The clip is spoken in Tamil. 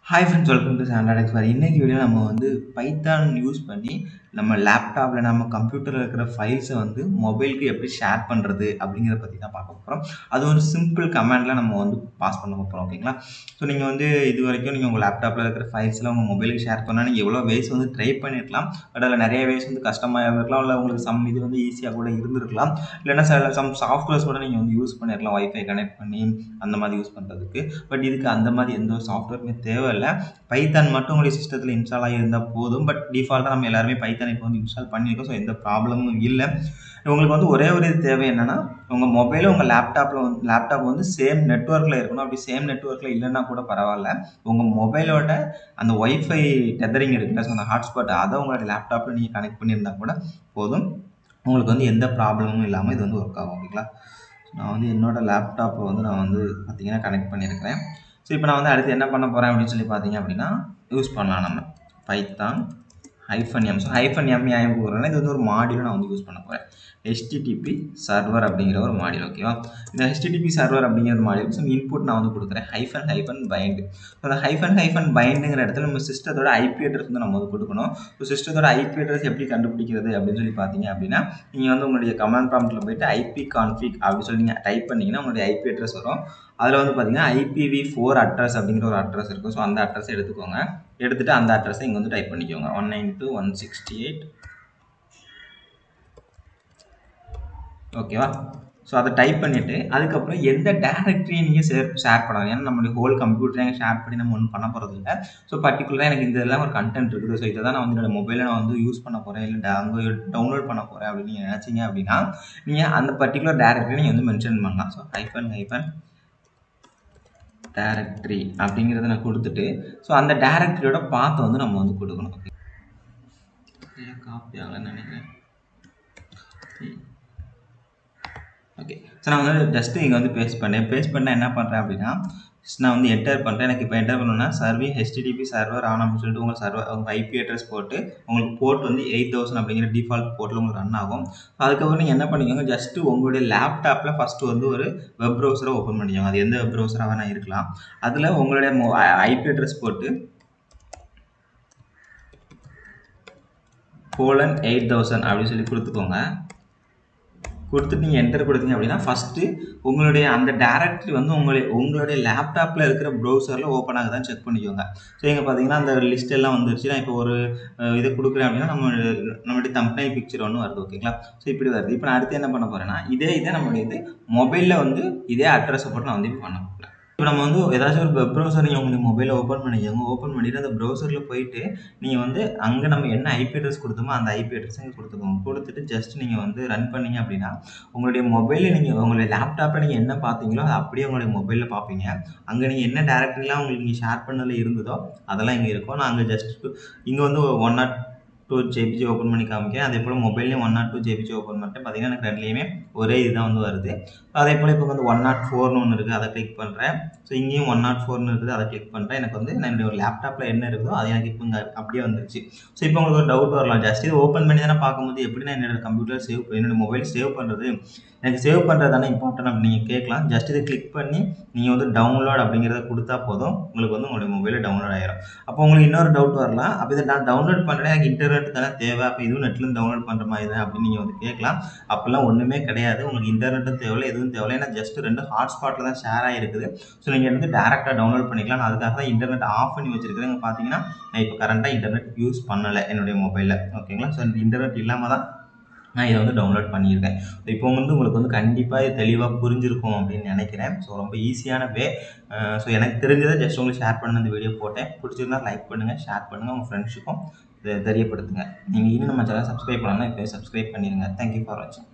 hi friends welcome to Sandroid Expert இன்னைக்கு வீடியோ நம்ம வந்து பைத்தான் யூஸ் பண்ணி நம்ம லேப்டாப்பில் நம்ம கம்ப்யூட்டரில் இருக்கிற ஃபைல்ஸை வந்து மொபைலுக்கு எப்படி ஷேர் பண்ணுறது அப்படிங்கிறத பற்றி தான் பார்க்க போகிறோம் அது ஒரு சிம்பிள் கமாண்டில் நம்ம வந்து பாஸ் பண்ண போகிறோம் ஓகேங்களா ஸோ நீங்கள் வந்து இது வரைக்கும் நீங்கள் உங்கள் லேப்டாப்பில் இருக்கிற ஃபைல்ஸ்லாம் உங்கள் மொபைலுக்கு ஷேர் பண்ணால் நீங்கள் எவ்வளோ வேஸ் வந்து ட்ரை பண்ணிருக்கலாம் பட் அதில் நிறைய வேஸ் வந்து கஷ்டமாக இருந்திருக்கலாம் இல்லை உங்களுக்கு சம் இது வந்து ஈஸியாக கூட இருந்திருக்கலாம் இல்லைன்னா சில சம் சாஃப்ட்வேர்ஸ் கூட நீங்கள் வந்து யூஸ் பண்ணிருக்கலாம் வைஃபை கனெக்ட் பண்ணி அந்த மாதிரி யூஸ் பண்ணுறதுக்கு பட் இதுக்கு அந்த மாதிரி எந்த ஒரு சாஃப்ட்வேருமே தேவையில்லை பைத்தான் மட்டும் உங்களுடைய சிஸ்டத்தில் இன்ஸ்டால் ஆகியிருந்தால் போதும் பட் டிஃபால்ட்டாக நம்ம எல்லாருமே பைத்தான் இப்போ வந்து இன்ஸ்டால் பண்ணியிருக்கோம் ஸோ எந்த ப்ராப்ளமும் இல்லை உங்களுக்கு வந்து ஒரே ஒரு இது தேவை என்னென்னா உங்கள் மொபைலும் உங்கள் லேப்டாப்பில் வந்து லேப்டாப் வந்து சேம் நெட்ஒர்க்கில் இருக்கணும் அப்படி சேம் நெட்ஒர்க்கில் இல்லைன்னா கூட பரவாயில்ல உங்கள் மொபைலோட அந்த ஒய்ஃபை டெதரிங் இருக்குல்ல ஸோ அந்த ஹாட்ஸ்பாட் அதை உங்களோட லேப்டாப்பில் நீங்கள் கனெக்ட் பண்ணியிருந்தால் கூட போதும் உங்களுக்கு வந்து எந்த ப்ராப்ளமும் இல்லாமல் இது வந்து ஒர்க் ஆகும் ஓகேங்களா நான் வந்து என்னோடய லேப்டாப்பை வந்து நான் வந்து பார்த்திங்கன்னா கனெக்ட் பண்ணியிருக்கிறேன் ஸோ இப்போ நான் வந்து அடுத்து என்ன பண்ண போகிறேன் அப்படின்னு சொல்லி பார்த்தீங்க அப்படின்னா யூஸ் பண்ணலாம் நம்ம Python hyphen M so hyphen M ஏன் போகிறேன்னா இது வந்து ஒரு மாடியில் நான் வந்து யூஸ் பண்ண போகிறேன் ஹெச்டிடிபி சர்வர் அப்படிங்கிற ஒரு மாடியில் ஓகேவா இந்த ஹெச்டிடிபி சர்வர் அப்படிங்கிற மாடியில் ஸோ இன்புட் நான் வந்து கொடுக்குறேன் ஹைஃபன் ஹைஃபன் பைண்டு ஸோ அந்த ஹைஃபன் ஹைஃபன் பைண்டுங்கிற இடத்துல நம்ம சிஸ்டத்தோட ஐபி அட்ரஸ் வந்து நம்ம வந்து கொடுக்கணும் ஸோ சிஸ்டத்தோட ஐபி அட்ரஸ் எப்படி கண்டுபிடிக்கிறது அப்படின்னு சொல்லி பார்த்தீங்க அப்படின்னா நீங்கள் வந்து உங்களுடைய கமாண்ட் ப்ராம்ப்ட்டில் போயிட்டு ஐபி கான்ஃபிக் அப்படின்னு சொல்லி நீங்கள் டைப் பண்ணிங்கன்னா உங்களுடைய ஐபி அட்ரஸ் வரும் அதில் வந்து பார்த்தீங்கன்னா ஐபிவி ஃபோர் அட்ரஸ் அப்படிங்கிற ஒரு அட்ரஸ் இருக்கும் ஸோ அந்த அட்ரஸை எடுத்துக்கோங்க எடுத்துகிட்டு அந்த அட்ரஸை இங்கே வந்து டைப் பண்ணிக்கோங்க one nine two one sixty eight ஓகேவா ஸோ அதை டைப் பண்ணிவிட்டு அதுக்கப்புறம் எந்த டேரக்டரியை நீங்கள் ஷேர் ஷேர் பண்ணலாம் ஏன்னா நம்மளுடைய ஹோல் கம்ப்யூட்டரை ஷேர் பண்ணி நம்ம ஒன்றும் பண்ண போகிறது இல்லை ஸோ பர்டிகுலராக எனக்கு இந்த இதெல்லாம் ஒரு கண்டென்ட் இருக்குது ஸோ இதை தான் நான் வந்து என்னோட மொபைலில் நான் வந்து யூஸ் பண்ண போகிறேன் இல்லை அங்கே டவுன்லோட் பண்ண போகிறேன் அப்படின்னு நீங்கள் நினச்சிங்க அப்படின்னா நீங்கள் அந்த பர்டிகுலர் டேரக்டரி நீங்கள் வந்து மென்ஷன் பண்ணலாம் ஸோ ஹைஃபன் ஹைஃபன் டேரக்டரி அப்படிங்கிறத நான் கொடுத்துட்டு ஸோ அந்த டேரக்டரியோட பாத்தை வந்து நம்ம வந்து கொடுக்கணும் ஓகே காப்பி ஆகலன்னு நினைக்கிறேன் ஓகே ஸோ நான் வந்து ஜஸ்ட்டு இங்கே வந்து பேஸ்ட் பண்ணேன் பேஸ்ட் பண்ணால் என்ன பண்ணுறேன் அப்படின்னா நான் வந்து என்டர் பண்ணுறேன் எனக்கு இப்போ என்டர் பண்ணணும்னா சர்வி ஹெச்டிடிபி சர்வர் ஆன் அப்படின்னு சொல்லிட்டு உங்கள் சர்வர் உங்கள் ஐபி அட்ரஸ் போட்டு உங்களுக்கு போர்ட் வந்து எயிட் தௌசண்ட் அப்படிங்கிற டிஃபால்ட் போர்ட்டில் உங்களுக்கு ரன் ஆகும் அதுக்கப்புறம் நீங்கள் என்ன பண்ணிக்கோங்க ஜஸ்ட்டு உங்களுடைய லேப்டாப்பில் ஃபஸ்ட்டு வந்து ஒரு வெப் ப்ரௌசரை ஓப்பன் பண்ணிக்கோங்க அது எந்த வெப் ப்ரௌசராக வேணால் இருக்கலாம் அதில் உங்களுடைய ஐபி அட்ரஸ் போட்டு கோலன் எயிட் தௌசண்ட் அப்படின்னு சொல்லி கொடுத்துக்கோங்க கொடுத்துட்டு நீங்கள் என்டர் கொடுத்தீங்க அப்படின்னா ஃபஸ்ட்டு உங்களுடைய அந்த டேரக்டரி வந்து உங்களுடைய உங்களுடைய லேப்டாப்பில் இருக்கிற ப்ரௌசரில் ஓப்பன் ஆகுதான் செக் பண்ணிக்கோங்க ஸோ இங்கே பார்த்தீங்கன்னா அந்த லிஸ்ட் எல்லாம் வந்துருச்சு நான் இப்போ ஒரு இதை கொடுக்குறேன் அப்படின்னா நம்ம நம்மளுடைய தம்பனை பிக்சர் ஒன்று வருது ஓகேங்களா ஸோ இப்படி வருது இப்போ நான் அடுத்து என்ன பண்ண போகிறேன்னா இதே இதே நம்மளுடைய இது மொபைலில் வந்து இதே அட்ரஸை போட்டு நான் வந்து இப்போ பண்ண போகிறேன் இப்போ நம்ம வந்து ஏதாச்சும் ஒரு வெப் ப்ரௌசர் நீங்கள் உங்களுக்கு மொபைலில் ஓப்பன் பண்ணிக்கோங்க ஓப்பன் பண்ணிவிட்டு அந்த ப்ரௌசரில் போயிட்டு நீங்கள் வந்து அங்கே நம்ம என்ன ஐபி அட்ரஸ் கொடுத்தோமோ அந்த ஐபி அட்ரஸ் இங்கே கொடுத்துக்கோங்க கொடுத்துட்டு ஜஸ்ட் நீங்கள் வந்து ரன் பண்ணீங்க அப்படின்னா உங்களுடைய மொபைலில் நீங்கள் உங்களுடைய லேப்டாப்பில் நீங்கள் என்ன பார்த்தீங்களோ அது அப்படியே உங்களுடைய மொபைலில் பார்ப்பீங்க அங்கே நீங்கள் என்ன டேரக்டரிலாம் உங்களுக்கு நீங்கள் ஷேர் பண்ணதில் இருந்ததோ அதெல்லாம் இங்கே இருக்கும் நான் அங்கே ஜஸ்ட் இங்கே வந்து one dot two JPG open பண்ணி காமிக்கிறேன் அதே போல் மொபைல்லையும் one dot two JPG open பண்ணிட்டு பார்த்தீங்கன்னா எனக்கு ரெண்டுலேயுமே ஒரே இதுதான் வந்து வருது அதே போல் இப்போ வந்து ஒன் நாட் ஃபோர்னு ஒன்று இருக்குது அதை கிளிக் பண்ணுறேன் ஸோ இங்கேயும் ஒன் நாட் ஃபோர்னு இருக்குது அதை கிளிக் பண்ணுறேன் எனக்கு வந்து நான் என்னுடைய ஒரு லேப்டாப்பில் என்ன இருக்குதோ அது எனக்கு இப்போ இங்கே அப்படியே வந்துருச்சு ஸோ இப்போ உங்களுக்கு ஒரு டவுட் வரலாம் ஜஸ்ட் இது ஓப்பன் பண்ணி தானே பார்க்கும்போது எப்படி நான் என்னோட கம்ப்யூட்டர் சேவ் என்னோட மொபைல் சேவ் பண்ணுறது எனக்கு சேவ் பண்ணுறது தானே இம்பார்ட்டன் அப்படி நீங்கள் கேட்கலாம் ஜஸ்ட் இதை கிளிக் பண்ணி நீங்கள் வந்து டவுன்லோட் அப்படிங்கிறத கொடுத்தா போதும் உங்களுக்கு வந்து உங்களுடைய மொபைலில் டவுன்லோட் ஆயிரும் அப்போ உங்களுக்கு இன்னொரு டவுட் வரலாம் அப்போ இதை நான் டவுன்லோட் பண்ணுறேன் எனக்கு இன்டர்நெட் தானே தேவை அப்போ இதுவும் நெட்லேருந்து டவுன்லோட் பண்ணுற மாதிரி தான் அப்படின்னு நீங்கள் வந்து கேட்கலாம் அப்போல்லாம் ஒன்றுமே கிடையாது உங்களுக்கு இன்டர்நெட்டும் தேவையில்லை எதுவும் தேவையில்லை ஏன்னா ஜஸ்ட் ரெண்டு ஹாட்ஸ்பாட்டில் தான் ஷேர் ஆகிருக்குது ஸோ நீங்கள் வந்து டேரெக்டாக டவுன்லோட் பண்ணிக்கலாம் நான் அதுக்காக தான் இன்டர்நெட் ஆஃப் பண்ணி வச்சிருக்கிறேன் இங்கே பார்த்தீங்கன்னா நான் இப்போ கரண்ட்டாக இன்டர்நெட் யூஸ் பண்ணலை என்னுடைய மொபைலில் ஓகேங்களா ஸோ இன்டர்நெட் இல்லாமல் தான் நான் இதை வந்து டவுன்லோட் பண்ணியிருக்கேன் இப்போ வந்து உங்களுக்கு வந்து கண்டிப்பாக இது தெளிவாக புரிஞ்சிருக்கும் அப்படின்னு நினைக்கிறேன் ஸோ ரொம்ப ஈஸியான வே ஸோ எனக்கு தெரிஞ்சதை ஜஸ்ட் உங்களுக்கு ஷேர் பண்ண இந்த வீடியோ போட்டேன் பிடிச்சிருந்தா லைக் பண்ணுங்கள் ஷேர் பண்ணுங்கள் உங்கள் ஃப்ரெண்ட்ஸுக்கும் தெரியப்படுத்துங்க நீங்கள் இன்னும் நம்ம சேனல் சப்ஸ்கிரைப் பண்ணலாம் இப்போ சப்ஸ்கிரைப் பண்ணிடுங்க தேங்க்யூ ஃபார் வாட்சிங்